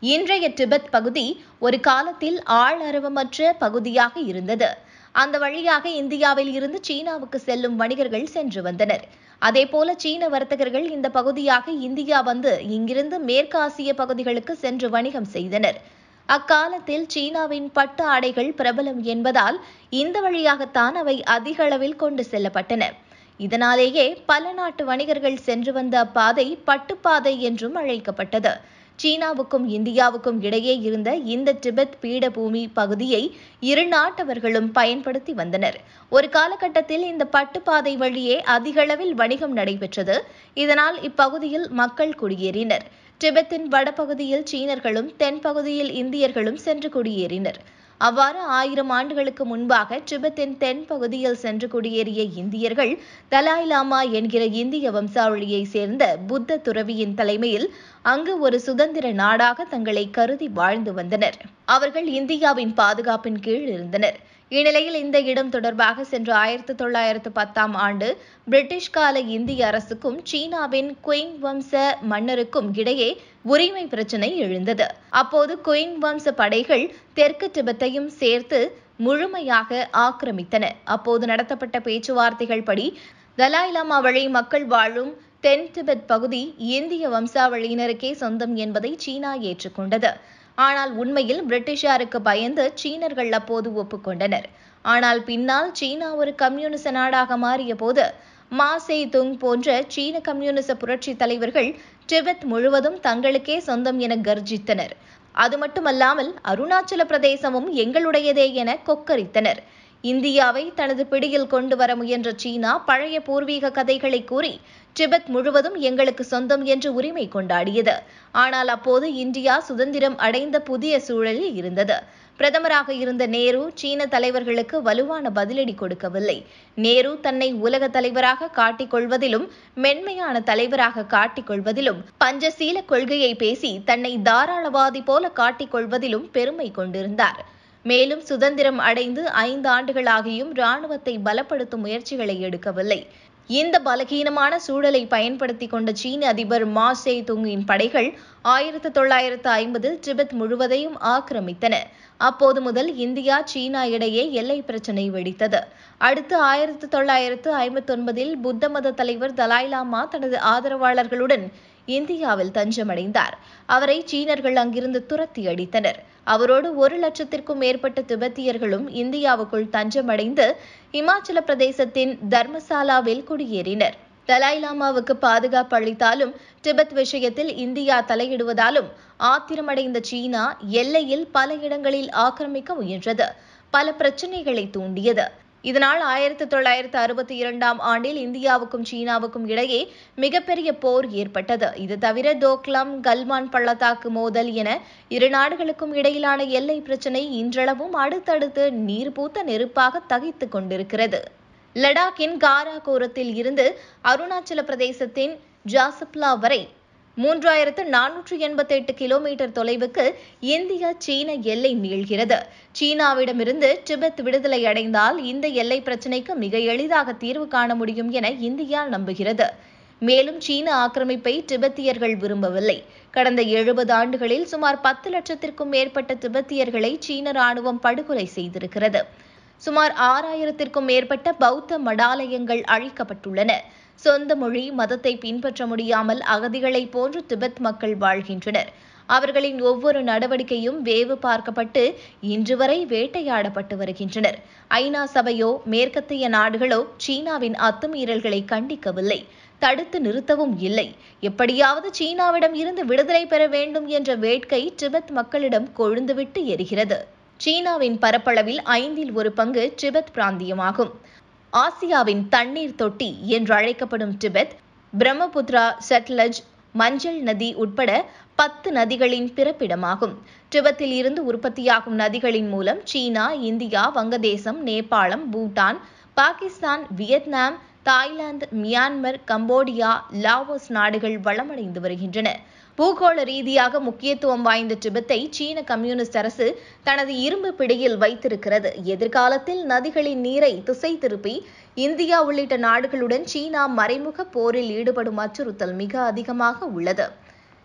இன்றைய டிபெத் பகுதி ஒரு காலத்தில் ஆளரவமற்ற பகுதியாக இருந்தது அந்த வழியாக இந்தியாவில் இருந்து சீனாவுக்கு செல்லும் வணிகர்கள் சென்று வந்தனர் அதேபோல சீன வர்த்தகர்கள் இந்த பகுதியாக இந்தியா வந்து இங்கிருந்து மேற்கு ஆசிய பகுதிகளுக்கு சென்று வணிகம் செய்தனர் அக்காலத்தில் சீனாவின் பட்டு ஆடைகள் பிரபலம் என்பதால் இந்த வழியாகத்தான் அவை அதிக அளவில் கொண்டு செல்லப்பட்டன இதனாலேயே பல நாட்டு வணிகர்கள் சென்று வந்த அப்பாதை பட்டுப்பாதை என்றும் அழைக்கப்பட்டது சீனாவுக்கும் இந்தியாவுக்கும் இடையே இருந்த இந்த டிபெத் பீடபூமி பகுதியை இரு நாட்டவர்களும் பயன்படுத்தி வந்தனர் ஒரு காலகட்டத்தில் இந்த பட்டுப்பாதை வழியே அதிகளவில் வணிகம் நடைபெற்றது இதனால் இப்பகுதியில் மக்கள் குடியேறினர் டிபெத்தின் வடபகுதியில் சீனர்களும் தென்பகுதியில் இந்தியர்களும் சென்று குடியேறினர் அவ்வாறு ஆயிரம் ஆண்டுகளுக்கு முன்பாக டிபெத்தின் தென் பகுதியில் சென்று குடியேறிய இந்தியர்கள் தலாய் லாமா என்கிற இந்திய வம்சாவளியை சேர்ந்த புத்த துறவியின் தலைமையில் அங்கு ஒரு சுதந்திர நாடாக தங்களை கருதி வாழ்ந்து வந்தனர் அவர்கள் இந்தியாவின் பாதுகாப்பின் கீழ் இருந்தனர் இந்நிலையில் இந்த இடம் தொடர்பாக சென்ற ஆயிரத்தி தொள்ளாயிரத்து பத்தாம் ஆண்டு பிரிட்டிஷ் கால இந்திய அரசுக்கும் சீனாவின் குயிங் வம்ச மன்னருக்கும் இடையே உரிமை பிரச்சினை எழுந்தது அப்போது குயிங் வம்ச படைகள் தெற்கு திபெத்தையும் சேர்த்து முழுமையாக ஆக்கிரமித்தன அப்போது நடத்தப்பட்ட பேச்சுவார்த்தைகள் படி தலாய் லாமா வழி மக்கள் வாழும் தென் திபெத் பகுதி இந்திய வம்சாவளியினருக்கே சொந்தம் என்பதை சீனா ஏற்றுக்கொண்டது ஆனால் உண்மையில் பிரிட்டிஷாருக்கு பயந்து சீனர்கள் அப்போது ஒப்புக்கொண்டனர் ஆனால் பின்னால் சீனா ஒரு கம்யூனிச நாடாக மாறிய போது மா சே துங் போன்ற சீன கம்யூனிச புரட்சி தலைவர்கள் டிபெத் முழுவதும் தங்களுக்கே சொந்தம் என கர்ஜித்தனர் அது மட்டுமல்லாமல் அருணாச்சல பிரதேசமும் எங்களுடையதே என கொக்கரித்தனர் இந்தியாவை தனது பிடியில் கொண்டு வர முயன்ற சீனா பழைய பூர்வீக கதைகளை கூறி டிபெத் முழுவதும் எங்களுக்கு சொந்தம் என்று உரிமை கொண்டாடியது ஆனால் அப்போது இந்தியா சுதந்திரம் அடைந்த புதிய சூழலில் இருந்தது பிரதமராக இருந்த நேரு சீன தலைவர்களுக்கு வலுவான பதிலடி கொடுக்கவில்லை நேரு தன்னை உலக தலைவராக காட்டிக் கொள்வதிலும் மென்மையான தலைவராக காட்டிக் கொள்வதிலும் பஞ்சசீல கொள்கையை பேசி தன்னை தாராளவாதி போல காட்டிக் கொள்வதிலும் பெருமை கொண்டிருந்தார் மேலும் சுதந்திரம் அடைந்து ஐந்து ஆண்டுகளாகியும் ராணுவத்தை பலப்படுத்தும் முயற்சிகளை எடுக்கவில்லை இந்த பலகீனமான சூழலை பயன்படுத்தி கொண்ட சீன அதிபர் மா சே துங்கின் படைகள் ஆயிரத்து தொள்ளாயிரத்து ஐம்பதில் டிபெத் முழுவதையும் ஆக்கிரமித்தன அப்போது முதல் இந்தியா சீனா இடையே எல்லை பிரச்சினை வெடித்தது அடுத்து ஆயிரத்து தொள்ளாயிரத்து ஐம்பத்தொன்பதில் புத்த மத தலைவர் தலாய் லாமா தனது ஆதரவாளர்களுடன் இந்தியாவில் தஞ்சமடைந்தார் அவரை சீனர்கள் அங்கிருந்து துரத்தி அடித்தனர் அவரோடு ஒரு லட்சத்திற்கும் மேற்பட்ட திபெத்தியர்களும் இந்தியாவுக்குள் தஞ்சமடைந்து இமாச்சல பிரதேசத்தின் தர்மசாலாவில் குடியேறினர் தலாய் லாமாவுக்கு பாதுகாப்பு அளித்தாலும் டிபெத் விஷயத்தில் இந்தியா தலையிடுவதாலும் ஆத்திரமடைந்த சீனா எல்லையில் பல இடங்களில் ஆக்கிரமிக்க முயன்றது பல பிரச்சனைகளை தூண்டியது இதனால் ஆயிரத்தி தொள்ளாயிரத்து அறுபத்தி இரண்டாம் ஆண்டில் இந்தியாவுக்கும் சீனாவுக்கும் இடையே மிகப்பெரிய போர் ஏற்பட்டது இது தவிர டோக்லாம் கல்வான் பள்ளத்தாக்கு மோதல் என இரு நாடுகளுக்கும் இடையிலான எல்லை பிரச்சினை இன்றளவும் அடுத்தடுத்து நீர்பூத்த நெருப்பாக தகித்துக் கொண்டிருக்கிறது லடாக்கின் காராகோரத்தில் இருந்து அருணாச்சல பிரதேசத்தின் ஜாசப்லா வரை மூன்றாயிரத்து நானூற்று எண்பத்தி எட்டு கிலோமீட்டர் தொலைவுக்கு இந்திய சீன எல்லை நீள்கிறது சீனாவிடமிருந்து டிபெத் விடுதலை அடைந்தால் இந்த எல்லை பிரச்சினைக்கு மிக எளிதாக தீர்வு காண முடியும் என இந்தியா நம்புகிறது மேலும் சீன ஆக்கிரமிப்பை திபெத்தியர்கள் விரும்பவில்லை கடந்த எழுபது ஆண்டுகளில் சுமார் பத்து லட்சத்திற்கும் மேற்பட்ட திபெத்தியர்களை சீன ராணுவம் படுகொலை செய்திருக்கிறது சுமார் ஆறாயிரத்திற்கும் மேற்பட்ட பௌத்த மடாலயங்கள் அழிக்கப்பட்டுள்ளன சொந்த மொழி மதத்தை பின்பற்ற முடியாமல் அகதிகளைப் போன்று திபெத் மக்கள் வாழ்கின்றனர் அவர்களின் ஒவ்வொரு நடவடிக்கையும் வேவு பார்க்கப்பட்டு இன்று வரை வேட்டையாடப்பட்டு வருகின்றனர் ஐநா சபையோ மேற்கத்திய நாடுகளோ சீனாவின் அத்துமீறல்களை கண்டிக்கவில்லை தடுத்து நிறுத்தவும் இல்லை எப்படியாவது சீனாவிடம் இருந்து விடுதலை பெற வேண்டும் என்ற வேட்கை டிபெத் மக்களிடம் கொழுந்துவிட்டு எரிகிறது சீனாவின் பரப்பளவில் ஐந்தில் ஒரு பங்கு டிபெத் பிராந்தியமாகும் ஆசியாவின் தண்ணீர் தொட்டி என்று அழைக்கப்படும் டிபெத் பிரம்மபுத்ரா சட்லஜ் மஞ்சள் நதி உட்பட பத்து நதிகளின் பிறப்பிடமாகும் டிபெத்தில் இருந்து உற்பத்தியாகும் நதிகளின் மூலம் சீனா இந்தியா வங்கதேசம் நேபாளம் Bhutan Pakistan Vietnam Thailand Myanmar Cambodia Laos நாடுகள் வளமடைந்து வருகின்றன பூகோள ரீதியாக முக்கியத்துவம் வாய்ந்த டிபெத்தை சீன கம்யூனிஸ்ட் அரசு தனது இரும்பு பிடியில் வைத்திருக்கிறது எதிர்காலத்தில் நதிகளின் நீரை திசை திருப்பி இந்தியா உள்ளிட்ட நாடுகளுடன் சீனா மறைமுக போரில் ஈடுபடும் அச்சுறுத்தல் மிக அதிகமாக உள்ளது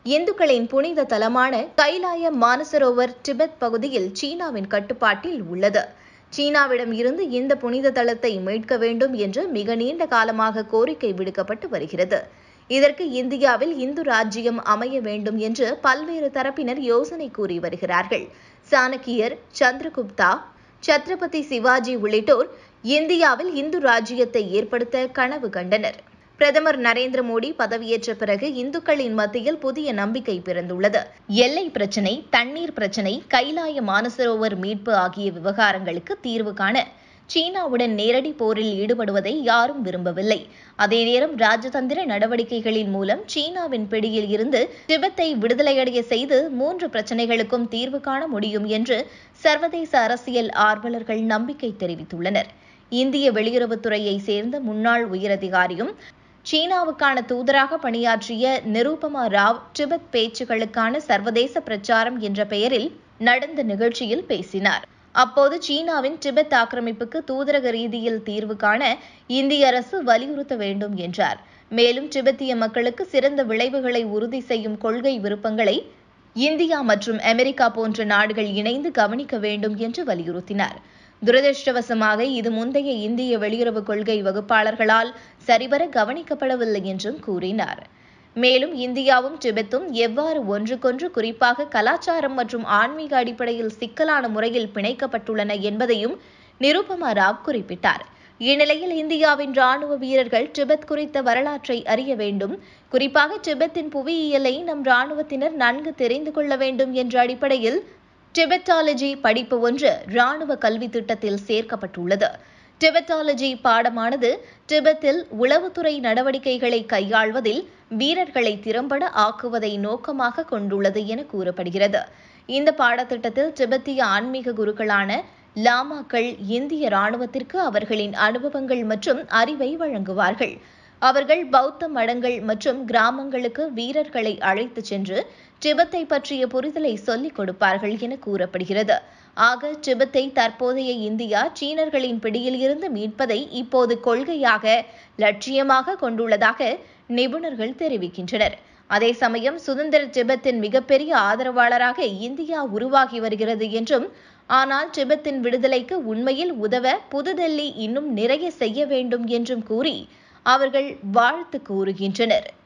இந்துக்களின் புனித தலமான கைலாய மானசரோவர் டிபெத் பகுதியில் சீனாவின் கட்டுப்பாட்டில் உள்ளது சீனாவிடம் இருந்து இந்த புனித தலத்தை மீட்க வேண்டும் என்று மிக நீண்ட காலமாக கோரிக்கை விடுக்கப்பட்டு வருகிறது இதற்கு இந்தியாவில் இந்து ராஜ்யம் அமைய வேண்டும் என்று பல்வேறு தரப்பினர் யோசனை கூறி வருகிறார்கள் சாணக்கியர் சந்திரகுப்தா சத்ரபதி சிவாஜி உள்ளிட்டோர் இந்தியாவில் இந்து ராஜ்யத்தை ஏற்படுத்த கனவு கண்டனர் பிரதமர் நரேந்திர மோடி பதவியேற்ற பிறகு இந்துக்களின் மத்தியில் புதிய நம்பிக்கை பிறந்துள்ளது எல்லை பிரச்சினை தண்ணீர் பிரச்சினை கைலாய மானசரோவர் மீட்பு ஆகிய விவகாரங்களுக்கு தீர்வு காண சீனாவுடன் நேரடி போரில் ஈடுபடுவதை யாரும் விரும்பவில்லை அதே நேரம் ராஜதந்திர நடவடிக்கைகளின் மூலம் சீனாவின் பிடியில் இருந்து திபெத்தை விடுதலையடைய செய்து மூன்று பிரச்சனைகளுக்கும் தீர்வு காண முடியும் என்று சர்வதேச அரசியல் ஆர்வலர்கள் நம்பிக்கை தெரிவித்துள்ளனர் இந்திய வெளியுறவுத்துறையை சேர்ந்த முன்னாள் உயரதிகாரியும் சீனாவுக்கான தூதராக பணியாற்றிய நிரூபமா ராவ் டிபெத் பேச்சுகளுக்கான சர்வதேச பிரச்சாரம் என்ற பெயரில் நடந்த நிகழ்ச்சியில் பேசினார் அப்போது சீனாவின் டிபெத் ஆக்கிரமிப்புக்கு தூதரக ரீதியில் தீர்வு காண இந்திய அரசு வலியுறுத்த வேண்டும் என்றார் மேலும் திபெத்திய மக்களுக்கு சிறந்த விளைவுகளை உறுதி செய்யும் கொள்கை விருப்பங்களை இந்தியா மற்றும் அமெரிக்கா போன்ற நாடுகள் இணைந்து கவனிக்க வேண்டும் என்று வலியுறுத்தினார் துரதிருஷ்டவசமாக இது முந்தைய இந்திய வெளியுறவு கொள்கை வகுப்பாளர்களால் சரிவர கவனிக்கப்படவில்லை என்றும் கூறினார் மேலும் இந்தியாவும் டிபெத்தும் எவ்வாறு ஒன்றுக்கொன்று குறிப்பாக கலாச்சாரம் மற்றும் ஆன்மீக அடிப்படையில் சிக்கலான முறையில் பிணைக்கப்பட்டுள்ளன என்பதையும் நிருபமா ராவ் குறிப்பிட்டார் இந்நிலையில் இந்தியாவின் ராணுவ வீரர்கள் டிபெத் குறித்த வரலாற்றை அறிய வேண்டும் குறிப்பாக டிபெத்தின் புவியியலை நம் ராணுவத்தினர் நன்கு தெரிந்து கொள்ள வேண்டும் என்ற அடிப்படையில் டிபெட்டாலஜி படிப்பு ஒன்று ராணுவ கல்வி திட்டத்தில் சேர்க்கப்பட்டுள்ளது டிபெட்டாலஜி பாடமானது டிபெத்தில் உளவுத்துறை நடவடிக்கைகளை கையாள்வதில் வீரர்களை திறம்பட ஆக்குவதை நோக்கமாக கொண்டுள்ளது என கூறப்படுகிறது இந்த பாடத்திட்டத்தில் திபெத்திய ஆன்மீக குருக்களான லாமாக்கள் இந்திய ராணுவத்திற்கு அவர்களின் அனுபவங்கள் மற்றும் அறிவை வழங்குவார்கள் அவர்கள் பௌத்த மடங்கள் மற்றும் கிராமங்களுக்கு வீரர்களை அழைத்துச் சென்று டிபெத்தை பற்றிய புரிதலை சொல்லிக் கொடுப்பார்கள் என கூறப்படுகிறது ஆக டிபெத்தை தற்போதைய இந்தியா சீனர்களின் பிடியில் இருந்து மீட்பதை இப்போது கொள்கையாக லட்சியமாக கொண்டுள்ளதாக நிபுணர்கள் தெரிவிக்கின்றனர் அதே சமயம் சுதந்திர டிபெத்தின் மிகப்பெரிய ஆதரவாளராக இந்தியா உருவாகி வருகிறது என்றும் ஆனால் டிபெத்தின் விடுதலைக்கு உண்மையில் உதவ புதுடெல்லி இன்னும் நிறைய செய்ய வேண்டும் என்றும் கூறி அவர்கள் வாழ்த்து கூறுகின்றனர்